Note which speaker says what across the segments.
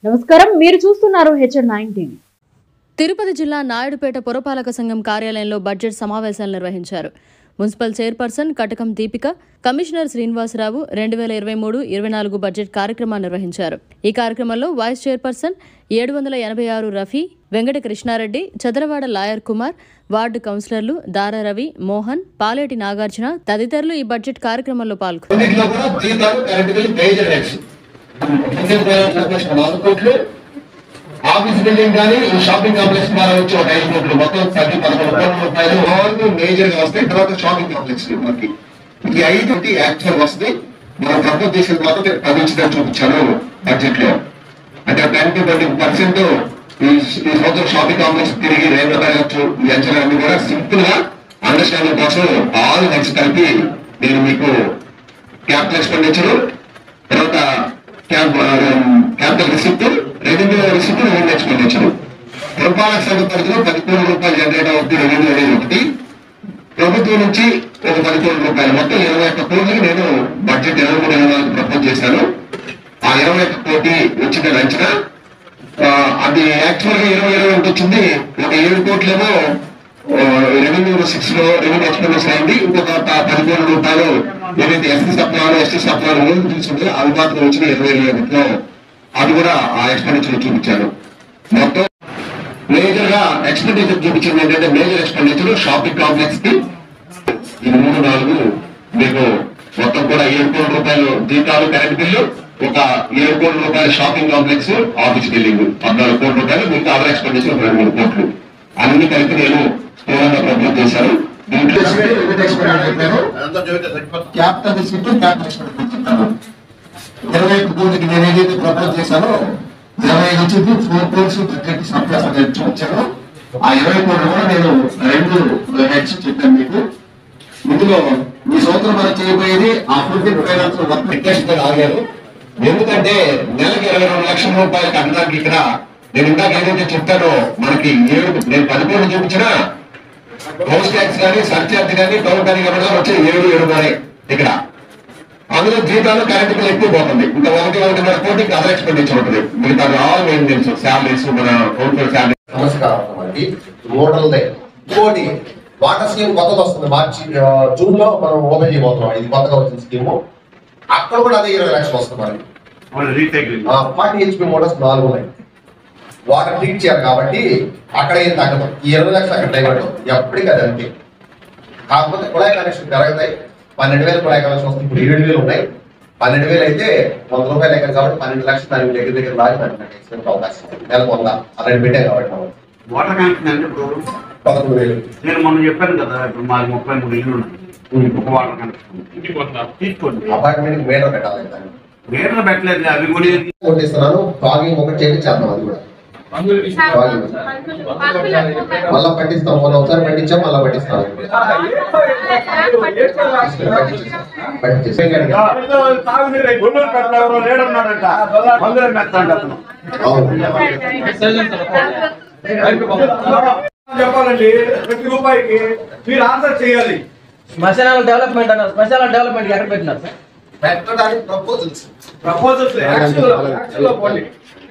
Speaker 1: నమస్కారం మీరు చూస్తున్నారు హెచ్ఎన్ నైన్ టీవీ
Speaker 2: తిరుపతి జిల్లా నాయుడుపేట పురపాలక సంఘం కార్యాలయంలో బడ్జెట్ సమావేశాలు నిర్వహించారు municipal chairperson Katakam Deepika commissioner Srinivasarao రెండు వేల ఇరవై మూడు ఇరవై నాలుగు బడ్జెట్ కార్యక్రమాన్ని నిర్వహించారు ఈ కార్యక్రమంలో వైస్ చైర్పర్సన్ ఏడు వందల ఎనభై ఆరు రఫీ వెంకట కృష్ణారెడ్డి చదరవాడ లాయర్ కుమార్ వార్డు కౌన్సిలర్లు దారా రవి మోహన్ పాలేటి నాగార్జున తదితరులు ఈ బడ్జెట్ కార్యక్రమంలో పాల్గొన్నారు
Speaker 3: అన్నింటిలో కూడా జీతాలు కరెంట్ బిల్ మేజర్ రేట్స్ నాలుగు కోట్లు ఆఫీస్ బిల్డింగ్ కానీ ఈ షాపింగ్ కాంప్లెక్స్ ద్వారా వచ్చి ఒక ఐదు కోట్లు మొత్తం పది పదకొండు కోట్ల రూపాయలు నాలుగు మేజర్ గా వస్తాయి తర్వాత షాపింగ్ కాంప్లెక్స్ మనకి ఈ ఐదు యాక్చువల్ వస్తుంది మనం ప్రపోజ్ చేసిన తర్వాత ప్రపంచంగా చూపించాను బడ్జెట్ లో అంటే టెన్ టు ట్వంటీ పర్సెంట్ ఈ ఈ సంవత్సరం షాపింగ్ కాంప్లెక్స్ తిరిగి రైల్వే కావచ్చు ఈ అంచనాలన్నీ కూడా సింపుల్ గా అండర్స్టాండింగ్ కోసం ఆల్ కలిసి కలిపి నేను మీకు క్యాపిటల్ ఎక్స్పెండిచర్ తర్వాత cap capital receipt revenue receipt revenue expenditure పురపాలక సంఘ పరిధిలో పది కోట్ల రూపాయలు జనరేట్ అవుతుంది రెవెన్యూ అనేది ఒకటి ప్రభుత్వం నుంచి ఒక పది కోట్ల రూపాయలు మొత్తం ఇరవై ఒక్క కోట్లకి నేను బడ్జెట్ ఇరవై మూడు ఇరవై నాలుగు ప్రపోజ్ చేశాను ఆ ఇరవై ఒక్క కోటి వచ్చిందని అంచనా ఆ, అది యాక్చువల్ గా ఇరవై ఇరవై ఒకటి వచ్చింది ఒక ఏడు కోట్లేమో రెవెన్యూ సిక్స్ లో రెవెన్యూ ఎక్స్పెండిచర్ అయింది ఇంకొక ప- పది కోట్ల రూపాయలు ఏదైతే ఎస్సీ సప్లాలు ఎస్టీ సప్లాలు లోన్ తీసుకుంటే అవి మాత్రం వచ్చిన ఇరవై ఇరవై ఒకటిలో అది కూడా ఆ ఎక్స్పెండిచర్ చూపించాను మొత్తం మేజర్ గా ఎక్స్పెండిచర్ చూపించింది ఏంటంటే మేజర్ ఎక్స్పెండిచర్ షాపింగ్ కాంప్లెక్స్ కి ఈ మూడు నాలుగు మీకు మొత్తం కూడా ఏడు కోట్ల రూపాయలు జీతాలు కరెంట్ బిల్లు ఒక ఏడు కోట్ల రూపాయల షాపింగ్ కాంప్లెక్స్ ఆఫీస్ బిల్డింగ్ పద్నాలుగు కోట్ల రూపాయలు మీకు అదర్ ఎక్స్పెండిచర్ ఒక రెండు మూడు కోట్లు అన్ని కలిపి నేను స్థూలంగా ప్రపోజ్ చేశాను దీంట్లో క్యాపిటల్ రిసిప్ట్ క్యాపిటల్ ఎక్స్పెండిచర్ ఇరవై ఐదు కోట్లకి నేను ఏదైతే ప్రపోజ్ చేశానో ఇరవై ఐదు వచ్చింది ఫోర్ క్రోర్స్ బడ్జెట్ సర్ప్లస్ అనేది చూపించాను ఆ ఇరవై కోట్లు కూడా నేను రెండు హెడ్స్ చెప్పాను మీకు ఇందులో ఈ సంవత్సరం మనం చేయబోయేది ఆ ఫుడ్ ఫైనాన్స్ వర్క్ రిక్వెస్ట్ ఆగారు ఎందుకంటే నెలకి ఇరవై రెండు లక్షల రూపాయలు కట్టడానికి ఇక్కడ నేను ఇందాక ఏదైతే చెప్తానో మనకి ఏడు నేను పది కోట్లు చూపించినా హౌస్ ట్యాక్స్ కానీ సర్చార్జ్ కానీ టౌన్ కానీ కనుక వచ్చే ఏడు ఏడున్నర ఇక్కడ అందులో జీతాలు కరెంట్ బిల్ ఎక్కువ పోతుంది ఇంకా ఒకటి ఒకటిన్నర కోటి అదర్ ఎక్స్పెండిచర్ ఉంటుంది మిగతా ఆల్ మెయింటెనెన్స్ శాలరీస్ మన కౌన్సిల్ శాలరీ
Speaker 4: నమస్కారం అండి మోడల్ దే ఇంకోటి వాటర్ స్కీమ్ కొత్తది వస్తుంది మార్చి ఆ, జూన్ లో మనం ఓపెన్ చేయబోతున్నాం ఇది కొత్తగా వచ్చిన స్కీమ్ అక్కడ కూడా అదే ఇరవై లక్షలు వస్తుంది మనకి
Speaker 5: రీసైక్లింగ్
Speaker 4: ఫార్టీ హెచ్పి మోటార్స్ నాలుగు ఉన్నాయి వాటర్ ట్రీట్ చేయాలి కాబట్టి అక్కడ ఏం తగ్గదు ఈ ఇరవై లక్షలు అక్కడ డైవర్ట్ ఎప్పటికీ అది అంతే కాకపోతే కుళాయి కనెక్షన్ పెరుగుతాయి పన్నెండు వేలు కుళాయి కనెక్షన్ వస్తుంది ఇప్పుడు ఏడు వేలు ఉన్నాయి పన్నెండు వేలు అయితే వంద రూపాయలు ఎక్కడ కాబట్టి పన్నెండు లక్షలు దానికి దగ్గర దగ్గర లాగి దానికి ఎక్స్పెంట్ అవకాశం ఉంది. నెలకు వంద అలాంటి పెట్టాం కాబట్టి మనం
Speaker 5: వాటర్ కనెక్షన్ అంటే ఇప్పుడు
Speaker 4: పదకొండు వేలు
Speaker 5: నేను మొన్న చెప్పాను కదా ఇప్పుడు మాది ముప్పై మూడు ఇల్లు ఉన్నాయి ఒక వాటర్ కనెక్షన్ తీసుకోండి
Speaker 4: అపార్ట్మెంట్ మీటర్ పెట్టాలి దాన్ని
Speaker 5: వేరే పెట్టలేదు అవి కూడా
Speaker 4: కొట్టేస్తున్నాను బాగింగ్ ఒకటి చేయించేద్దాం అది కూడా మళ్ళా పట్టిస్తాం మొన్న ఒకసారి పట్టించాం మళ్ళా పట్టిస్తాం పట్టించేసాం
Speaker 5: తాగునీరు గుండూరు పెట్టలో ఎవరో లేడన్నాడంట మందులు మెత్తాడు అతను
Speaker 4: అవును
Speaker 6: చెప్పాలండి ప్రతి రూపాయికి మీరు ఆన్సర్ చేయాలి
Speaker 7: శ్మశానాల డెవలప్మెంట్ అన్నారు శ్మశానాల డెవలప్మెంట్ ఎక్కడ పెట్టినారు సార్
Speaker 4: పెట్టడానికి ప్రపోజల్స్
Speaker 6: ప్రపోజల్స్ యాక్చువల్ యాక్చువల్ పోండి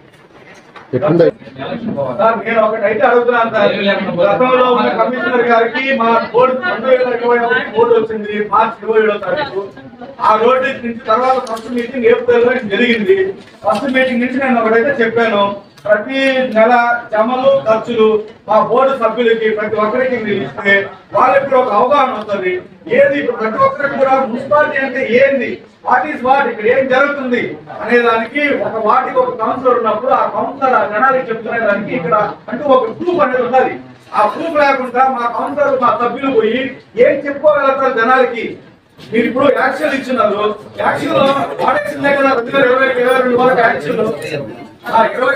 Speaker 6: సార్ నేను ఒకటి అయితే అడుగుతున్నాను సార్ గతంలో ఉన్న కమిషనర్ గారికి మా బోర్డు రెండు వేల ఇరవై ఒకటి బోర్డు వచ్చింది మార్చి ఇరవై ఏడో తారీఖు ఆ రోడ్డు నుంచి తర్వాత ఫస్ట్ మీటింగ్ ఏప్రిల్ లో జరిగింది ఫస్ట్ మీటింగ్ నుంచి నేను ఒకటైతే చెప్పాను ప్రతి నెల జమలు ఖర్చులు మా బోర్డు సభ్యులకి ప్రతి ఒక్కరికి మీరు ఇస్తే వాళ్ళకి కూడా ఒక అవగాహన అవుతుంది ఏది ఇప్పుడు ప్రతి ఒక్కరికి కూడా మున్సిపాలిటీ అంటే ఏంది వాట్ ఈస్ వాట్ ఇక్కడ ఏం జరుగుతుంది అనే దానికి ఒక వాటికి ఒక కౌన్సిలర్ ఉన్నప్పుడు ఆ కౌన్సిలర్ ఆ జనాలకి చెప్తున్న దానికి ఇక్కడ అంటూ ఒక ప్రూఫ్ అనేది ఉన్నది ఆ ప్రూఫ్ లేకుండా మా కౌన్సిలర్ మా సభ్యులు పోయి ఏం చెప్పుకోగలుగుతారు జనాలకి మీరు ఇప్పుడు యాక్షన్ ఇచ్చినారు యాక్షన్ లో వాడేసిందే కదా రెండు వేల ఇరవై ఇరవై రెండు వరకు యాక్షన్ ఆ ఇరవై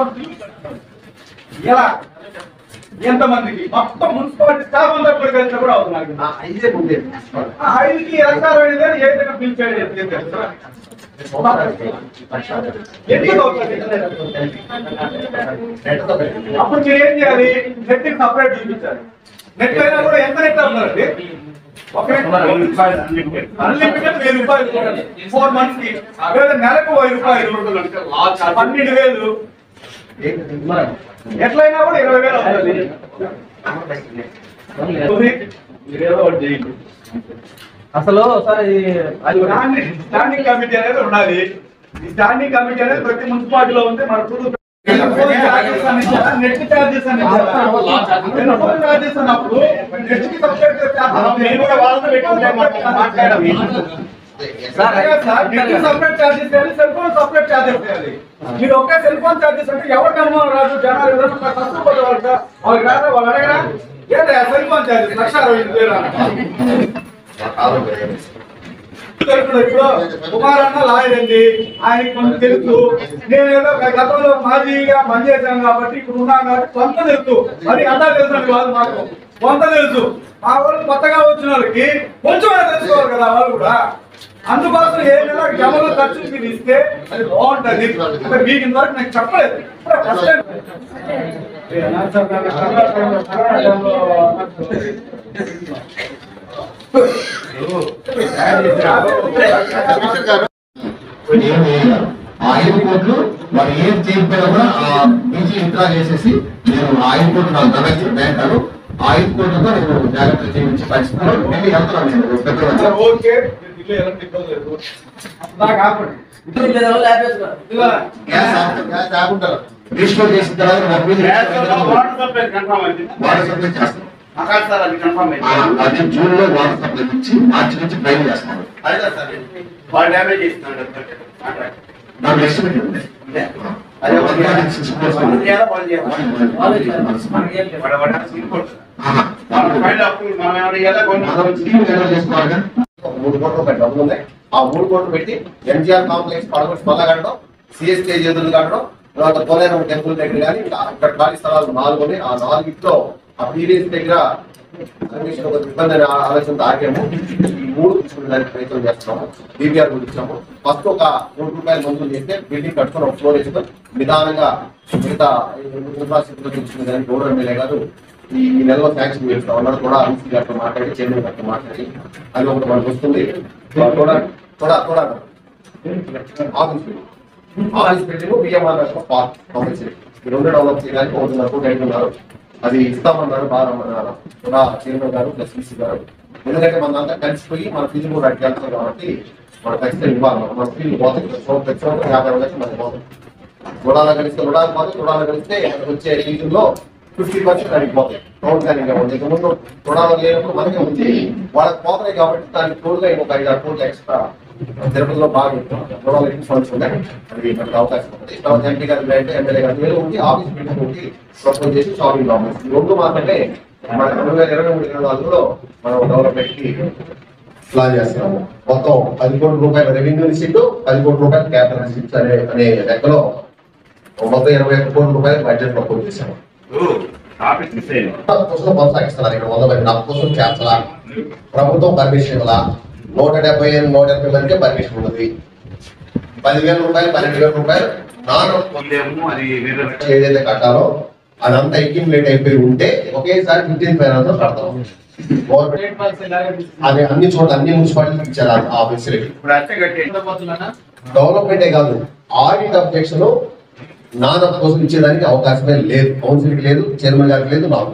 Speaker 6: ఎలా ఎంతమందికి మొత్తం మున్సిపాలిటీ స్టాఫ్ అంతా కూడా కలిసి కూడా అవుతున్నారు
Speaker 4: ఇదే ముందే
Speaker 6: ఆ ఐదుకి ఎలక్టార్ అనేది ఏ విధంగా పిలిచాడు ఎందుకు అవుతుంది అప్పుడు మీరు ఏం చేయాలి నెట్ సపరేట్ చూపించాలి నెట్ అయినా కూడా ఎంత నెట్ అవుతారండి ఓకే
Speaker 5: వెయ్యి రూపాయలు అన్ని ఉంటాయి.
Speaker 6: అన్లిమిటెడ్ వెయ్యి రూపాయలు ఫోర్ మంత్స్ కి లేదా నెలకు వెయ్యి రూపాయలు పన్నెండు వేలు ఎట్లయినా కూడా ఇరవై వేలు అవుతుంది మీరేదో ఒకటి చేయండి.
Speaker 7: అసలు సార్ ఇది అది
Speaker 6: స్టాండింగ్ స్టాండింగ్ కమిటీ అనేది ఉండాలి ఈ స్టాండింగ్ కమిటీ అనేది ప్రతి మున్సిపాలిటీలో ఉంది మన టూర్ టెలిఫోన్ చార్జెస్ అని ఇచ్చారా? నెట్ చార్జెస్ అని ఇచ్చారా? టెలిఫోన్ చార్జెస్ అన్నప్పుడు నెట్ కి సపరేట్ చార్జెస్ మీరు కూడా వాళ్ళతో పెట్టుకుంటే మనం మాట్లాడాలి
Speaker 7: సార్
Speaker 6: నెట్ సపరేట్ చార్జెస్ చేయాలి సెల్ ఫోన్ సపరేట్ చార్జెస్ చేయాలి మీరు ఒకే సెల్ ఫోన్ చార్జెస్ అంటే ఎవరికి అనుమానం రాదు జనాలు ఎవరైనా కష్టపడే వాళ్ళకి వాళ్ళకి రాదా వాళ్ళు అడగరా ఏంటి సెల్ ఫోన్ చార్జెస్ లక్ష అరవై ఐదు వేలు ఇప్పుడు కుమార్ అన్న లాయర్ అండి ఆయనకి కొంచెం తెలుసు నేను ఏదో గతంలో మాజీగా పనిచేశాను కాబట్టి ఇప్పుడు ఉన్నాను కాబట్టి కొంత తెలుసు మరి అంతా తెలుసు అని కాదు మాకు కొంత తెలుసు ఆ వాళ్ళు కొత్తగా వచ్చిన వాళ్ళకి కొంచెం తెలుసుకోవాలి కదా వాళ్ళు కూడా అందుకోసం ఏదైనా జమలు ఖర్చు మీరు ఇస్తే అది బాగుంటది అంటే మీకు ఇంతవరకు నాకు చెప్పలేదు ఫస్ట్ టైం ఏ, నా సార్, నాకు కరోనా టైంలో- కరోనా టైంలో
Speaker 3: ఏం వేయగలరు. ఆ ఐదు కోట్లు వారు ఏం చేయకపోయినా కూడా ఆ బీజీ విత్డ్రా చేసేసి నేను ఆ ఐదు కోట్లు నాకు ధనకి బ్యాంక్ అను ఆ ఐదు కోట్లతో నేను జాగ్రత్తగా జీవించి పరిస్థితుల్లో వెళ్ళి వెళ్తున్నాను నేను
Speaker 6: సార్,
Speaker 3: ఫిబ్రవరి
Speaker 6: ఓకే మీరు ఇల్లు ఎలాంటి ఇబ్బంది లేదు నాకు ఆపండి ఇలా
Speaker 4: గ్యాస్ ఆపు- గ్యాస్ ఆపుంటారు
Speaker 3: రిజిస్టర్ చేసిన తర్వాత ఒక మీద
Speaker 5: గ్యాస్ వాటర్ సప్లై కన్ఫర్మ్ అయింది
Speaker 3: వాటర్ సప్లై చేస్తాం
Speaker 5: అకాల్ సార్ అది కన్ఫర్మ్
Speaker 3: ఆ,
Speaker 5: అయింది
Speaker 3: అది జూన్ లో వాటర్ సప్లై నుంచి మార్చి నుంచి ట్రైన్ చేస్తాం
Speaker 5: అదే కదా సార్ వాళ్ళు డ్యామేజ్ చేస్తున్నాడు
Speaker 3: నాకు ఎస్టిమేట్ ఉంది
Speaker 5: అదే వాళ్ళు
Speaker 3: Six crores.
Speaker 5: వాళ్ళు చేయాలా, వాళ్ళు చేయాలా? వాడు వాడు తీసుకుంటాడు.
Speaker 3: ఆహా.
Speaker 5: వాళ్ళ ఫైల్ అప్పుడు మనం ఏమైనా ఇయ్యాలా కొన్ని
Speaker 3: మనం స్కీమ్ ఎలా చేసుకోవాలి కదా?
Speaker 4: ఒక మూడు కోట్ల రూపాయలు డబ్బులు ఉన్నాయి ఆ మూడు కోట్లు పెట్టి ఎంజిఆర్ కాంప్లెక్స్ పడగొట్టి పల్ల కట్టడం సిఎస్కే ఎదురు కట్టడం తర్వాత పోలేరం టెంపుల్ దగ్గర కానీ ఇంకా అక్కడ ఖాళీ స్థలాలు నాలుగు ఉన్నాయి ఆ నాలుగిట్లో ఆ పీరియడ్స్ దగ్గర కమిషన్ ఒక ఇబ్బంది అనే ఆ- ఆలోచనతో ఆగాము ఈ మూడు తీసుకునేదానికి ప్రయత్నం చేస్తున్నాము డిపిఆర్ కూడా ఇచ్చాము ఫస్ట్ ఒక మూడు రూపాయలు మంజూరు చేస్తే బిల్డింగ్ కట్టుకొని ఒక ఫ్లోర్ వేసుకొని నిదానంగా మిగతా ఇన్ఫ్రాస్ట్రక్చర్ చూసుకునేదానికి గౌరవ ఎమ్మెల్యే గారు ఈ ఈ నెలలో శాంక్షన్ చేస్తా ఉన్నారు కూడా ఆఫీసీ గారితో మాట్లాడి చైర్మన్ గారితో మాట్లాడి అది ఒకటి మనకు వస్తుంది కూడా కూడా కూడా office building office building BMR park compulsory ఈ రెండు డెవలప్ చేయడానికి ఒకటిన్నర కోటి అడుగుతున్నారు అది ఇస్తామన్నారు బాగా మన కూడా చైర్మన్ గారు ప్లస్ సిసి గారు ఎందుకంటే మన అంతా కలిసిపోయి మన ఫీజు కూడా అడిగి వెళ్తాం కాబట్టి మన ఖచ్చితంగా ఇవ్వాలి మన ఫీజు పోతుంది సంవత్సరం- ప్రతి సంవత్సరం యాభై లక్షలు మనకి పోతుంది రుణాలు కలిస్తే రుణాలు పోతే రుణాలు కలిస్తే ఇక్కడికి వచ్చే ఫీజుల్లో ఫిఫ్టీ పర్సెంట్ దానికి పోతాయి టౌన్ కానీ కాబట్టి ఇక ముందు రుణాలు లేనప్పుడు మనకే ఉంది వాళ్ళకి పోతున్నాయి కాబట్టి దానికి తోడుగా ఇంకొక ఐదు ఆరు కోట్లు ఎక్స్ట్రా తిరుపతిలో బాగా రుణాలు ఎక్కువ ఫండ్స్ ఉన్నాయి అది మనకు అవకాశం ఉంది తర్వాత ఎంపీ గారి గ్రాంట్ ఎమ్మెల్యే గారి వేలు ఉంది ఆఫీస్ బిల్డింగ్ ఉంది ప్రపోజ్ చేసి షాపింగ్ ఆఫీస్ ఈ రెండు మాత్రమే మన రెండు వేల ఇరవై మూడు ఇరవై నాలుగులో మనం డెవలప్మెంట్ కి ప్లాన్ చేస్తున్నాము మొత్తం పది కోట్ల రూపాయల రెవెన్యూ రిసీట్ పది కోట్ల రూపాయల క్యాపిటల్ రిసీట్స్ అనే అనే లెక్కలో మొత్తం ఇరవై ఒక్క కోట్ల రూపాయల బడ్జెట్ ప్రపోజ్ చేశాము
Speaker 5: టాపిక్ మిస్ అయింది
Speaker 4: కోసం కొనసాగిస్తున్నారు ఇక్కడ వంద మంది నా కోసం చేర్చలా ప్రభుత్వం పర్మిషన్ ఇవ్వాల నూట డెబ్బై ఎనిమిది నూట ఎనభై మందికే పర్మిషన్ ఉన్నది పదివేల రూపాయలు పన్నెండు వేల రూపాయలు నాన్
Speaker 5: పొందేమో అది వేరే రకం.
Speaker 4: ఏదైతే కట్టాలో అదంతా అక్యుములేట్ అయిపోయి ఉంటే ఒకేసారి ఫిఫ్టీన్ ఫైనాన్స్ లో కడతాం గవర్నమెంట్ అది అన్ని చోట్ల అన్ని మున్సిపాలిటీకి ఇచ్చారు ఆ- ఆ ఫెసిలిటీ
Speaker 5: ఇప్పుడు అచ్చ కట్టి
Speaker 4: డెవలప్మెంటే కాదు ఆడిట్ అబ్జెక్షన్ నాన్ కోసం ఇచ్చేదానికి అవకాశమే లేదు కౌన్సిల్కి లేదు చైర్మన్ గారికి లేదు నాకు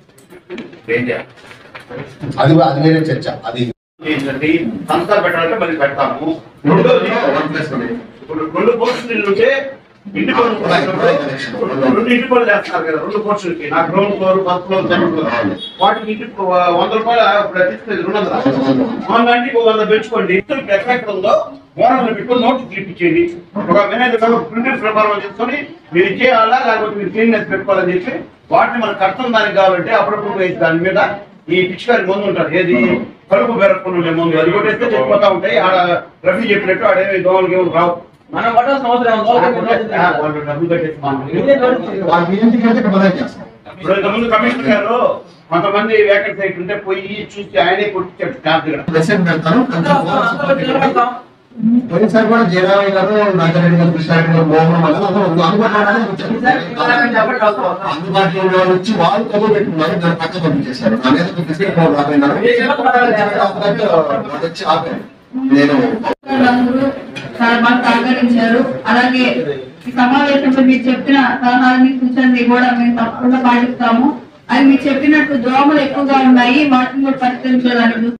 Speaker 5: ఏం చేయాలి
Speaker 4: అది అది వేరే చర్చ అది
Speaker 5: ఏంటంటే సంస్థలు పెట్టాలంటే మరి పెడతాము రెండోది
Speaker 3: వన్ ప్లస్ వన్
Speaker 5: ఇప్పుడు రెండు పోర్షన్లు ఉంటే ఇంటి పనులు రెండు ఇంటి పనులు చేస్తున్నారు కదా రెండు పోర్షన్కి నాకు ground floor first floor second floor వాటికి ఇంటి వంద రూపాయలు ఇప్పుడు తీసుకెళ్ళి రెండు వందల వంద అంటే ఇంకో వంద పెంచుకోండి ఇద్దరికి ఎఫెక్ట్ ఉందో ఓనర్లు పెట్టుకొని నోటీస్ ఇప్పించేయండి ఒక మేనేజర్ ప్రింటర్ ప్రకారం చేసుకొని మీరు ఇచ్చేయాలా లేకపోతే మీరు క్లీన్నెస్ పెట్టుకోవాలని చెప్పి వాటిని మనం కట్టం దానికి కావాలంటే అప్పుడప్పుడు వేసి దాని మీద ఈ పిచ్చికారి మందు ఉంటారు ఏది కలుపు బెరకుండా ఉండే మందు అది కొట్టేస్తే చచ్చిపోతా ఉంటాయి ఆడ రఫీ చెప్పినట్టు ఆడేమి దోమలకి ఏమి రావు
Speaker 7: మనం పట్టాల్సిన అవసరం ఉంది. వాళ్ళకి ఉండదు.
Speaker 5: వాళ్ళు డబ్బులు కట్టేసి మాకు
Speaker 7: ఇదే నడుస్తుంది.
Speaker 3: వాళ్ళకి ఇంటికి వెళ్తే ఇక్కడ బదలు చేస్తాం
Speaker 5: ఇప్పుడు ఇంతకుముందు కమిషనర్ గారు కొంతమంది వేకెంట్ సైట్ ఉంటే పోయి చూసి ఆయనే కొట్టించాడు ఛార్జ్
Speaker 3: ప్రెసిడెంట్ పెడతాను కొంచెం
Speaker 7: అందరూ అందరూ నిలబడతాం.
Speaker 3: పోయినసారి కూడా జయరామయ్య గారు నాగారెడ్డి గారు కృష్ణారెడ్డి గారు మోహన్ గారు అందరూ అందుబాటులో వచ్చారు. అందుబాటులో ఉన్న వాళ్ళు వచ్చి వాళ్ళు కబుర్ పెట్టుకున్నారు దాని పక్క పంపించేశారు నా మీద ఒక బిస్కెట్ పౌడర్ రాపోయినారు వాళ్ళు వచ్చి ఆపారు నేను
Speaker 8: అందరూ చాలా బాగా సహకరించారు అలాగే ఈ సమావేశంలో మీరు చెప్పిన సలహాలని సూచనలు కూడా మేము తప్పకుండా పాటిస్తాము అది మీరు చెప్పినట్టు దోమలు ఎక్కువగా ఉన్నాయి వాటిని కూడా పరిష్కరించడానికి